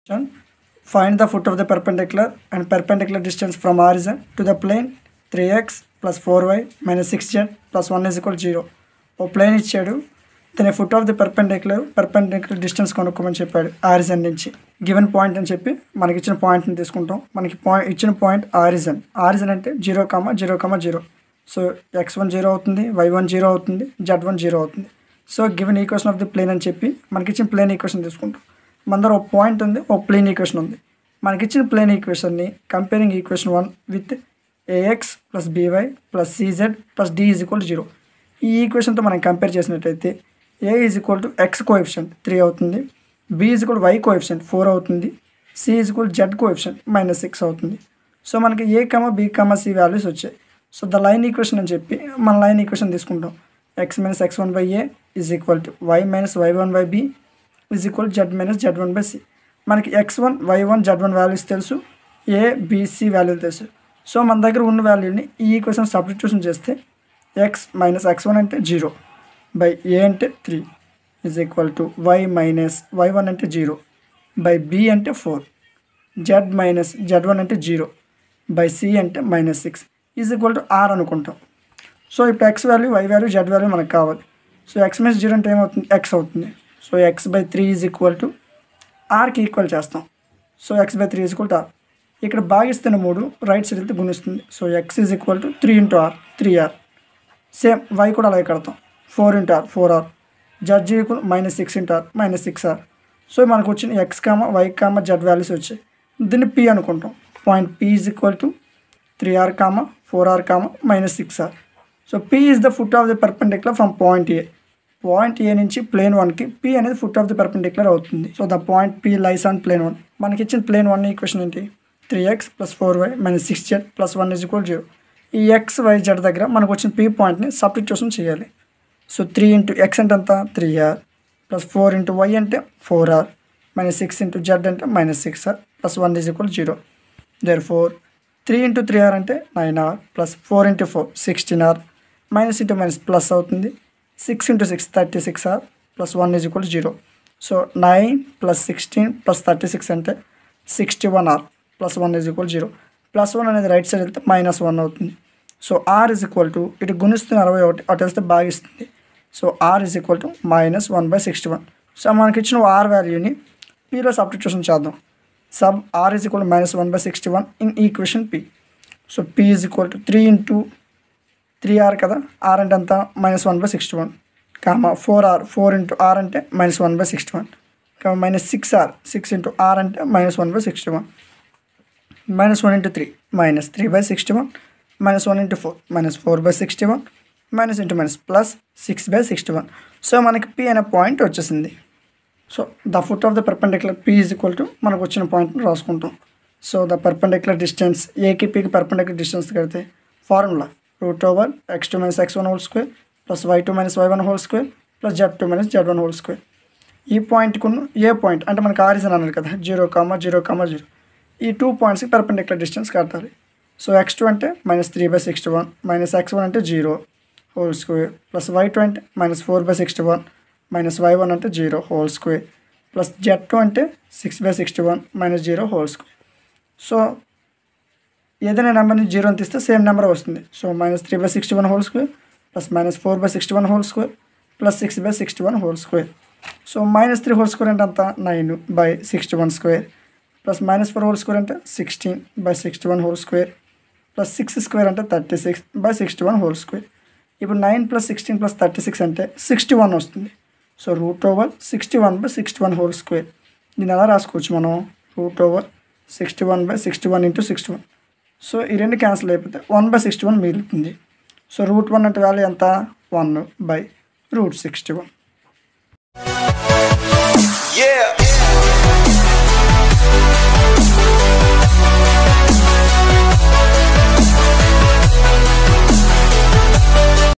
Find the foot of the perpendicular and perpendicular distance from origin to the plane 3x plus 4y minus 6z plus 1 is equal to 0. ఓ plane ఇచ్చాడు దాని foot of the perpendicular perpendicular distance కనుక్కోమని చెప్పాడు origin నుంచి given point అని చెప్పి మనకి ఇచ్చిన పాయింట్ని తీసుకుంటాం మనకి పాయింట్ ఇచ్చిన పాయింట్ ఆరిజన్ ఆరిజన్ అంటే zero comma zero comma zero so X one zero అవుతుంది వై వన్ జీరో అవుతుంది జెడ్ వన్ జీరో అవుతుంది so given equation of the plane అని చెప్పి మనకి ఇచ్చిన ప్లేన్ ఈక్వేషన్ తీసుకుంటాం మన దగ్గర ఒక పాయింట్ ఉంది ఒక ప్లేన్ ఈక్వేషన్ ఉంది మనకి ఇచ్చిన ప్లేన్ ఈక్వేషన్ని comparing equation one with A X plus B Y plus C Z plus D is equal zero ఈ ఈక్వేషన్తో మనం కంపేర్ చేసినట్టయితే A is equal to X coefficient three అవుతుంది B is equal Y coefficient four అవుతుంది C is equal Z coefficient minus six అవుతుంది so మనకి A comma B comma C values వచ్చాయి so the line equation అని చెప్పి మన line equation తీసుకుంటాం X minus X one by A is equal to Y minus why one by B is equal Z minus Z one by C మనకి X one Y one Z one values తెలుసు A BC వాల్యూలు తెలుసు so మన దగ్గర ఉన్న వాల్యూని ఈ equation substitution చేస్తే X minus X one అంటే జీరో బై ఏ అంటే three is equal to Y minus why one అంటే జీరో బై బి అంటే four Z minus Z one అంటే జీరో బై సి అంటే minus six is equal to R అనుకుంటాం so ఇప్పుడు X value Y value Z value మనకు కావాలి so X minus zero అంటే ఏమవుతుంది ఎక్స్ అవుతుంది so X by three is equal to ఆర్కి ఈక్వల్ చేస్తాం so X by three is equal to R ఇక్కడ భాగిస్తున్న మూడు రైట్ సైడ్ వెళ్తే గుణిస్తుంది so X is equal to three into R three R same Y కూడా అలాగే కడతాం four into R four R Z equal minus six into R minus six R so మనకు వచ్చిన X comma Y comma Z values వచ్చాయి దీన్ని P అనుకుంటాం point P is equal to three R comma four R comma minus six R so P is the foot of the perpendicular from point A point A నుంచి plane వన్కి P అనేది foot of the perpendicular అవుతుంది so the point P lies on plane one మనకి ఇచ్చిన plane one equation ఏంటి three X plus four Y minus six Z plus one is equal zero ఈ X Y Z దగ్గర మనకు వచ్చిన P పాయింట్ని substitution చేయాలి సో త్రీ ఇంటూ ఎక్స్ అంటే ఎంత three R plus four into Y అంటే four R minus six into Z అంటే minus six R plus one is equal zero therefore three into three R అంటే nine R plus four into four sixteen R minus into minus plus అవుతుంది six into six thirty six R plus one is equal zero so nine plus sixteen plus thirty six అంటే sixty one R plus one is equal zero plus one అనేది right side వెళ్తే minus one అవుతుంది so R is equal to ఇటు గుణిస్తుంది అరవై ఒకటి అటు వెళ్తే భాగిస్తుంది so R is equal to minus one by sixty one so మనకి ఇచ్చిన ఆర్ వాల్యూని పీలో సబ్స్టిట్యూషన్ చేద్దాం sub R is equal minus one by sixty one in equation P so P is equal to three into three R కదా R అంటే ఎంత minus one by sixty one comma four R four into R అంటే minus one by sixty one comma minus six R six into R అంటే minus one by sixty one minus one into three minus three by sixty one minus one into four minus four by sixty one minus into minus plus six by sixty one so మనకి P అనే point వచ్చేసింది so the foot of the perpendicular P is equal to మనకు వచ్చిన పాయింట్ని రాసుకుంటాం so the perpendicular distance ఏకి పీకి perpendicular distance కడితే formula root over x two minus X one whole square plus y two minus why one whole square plus z two minus Z one whole square ఈ పాయింట్కు A point అంటే మనకి origin అన్నారు కదా zero comma zero comma zero ఈ two పాయింట్స్కి perpendicular distance కట్టాలి so x two అంటే minus three by sixty one minus X one అంటే zero whole square plus y two అంటే minus four by sixty one minus why one అంటే zero whole square plus z two అంటే six by sixty one minus zero whole square so ఏదైనా నెంబర్ని zero అని తీస్తే same number వస్తుంది so minus three by sixty one whole square plus minus four by sixty one whole square plus six by sixty one whole square so minus three whole square అంటే అంత nine by sixty one square plus minus four whole square అంటే sixteen by sixty one whole square plus six square అంటే thirty six by sixty one whole square ఇప్పుడు nine plus sixteen plus thirty six అంటే sixty one వస్తుంది so root over sixty one by sixty one whole square దీన్ని ఎలా రాసుకోవచ్చు మనం root over sixty one by sixty one into sixty one so ఈ రెండు cancel అయిపోతే వన్ బై సిక్స్టీ వన్ మిగులుతుంది సో రూట్ వన్ అంటే వాల్యూ ఎంత one by root sixty one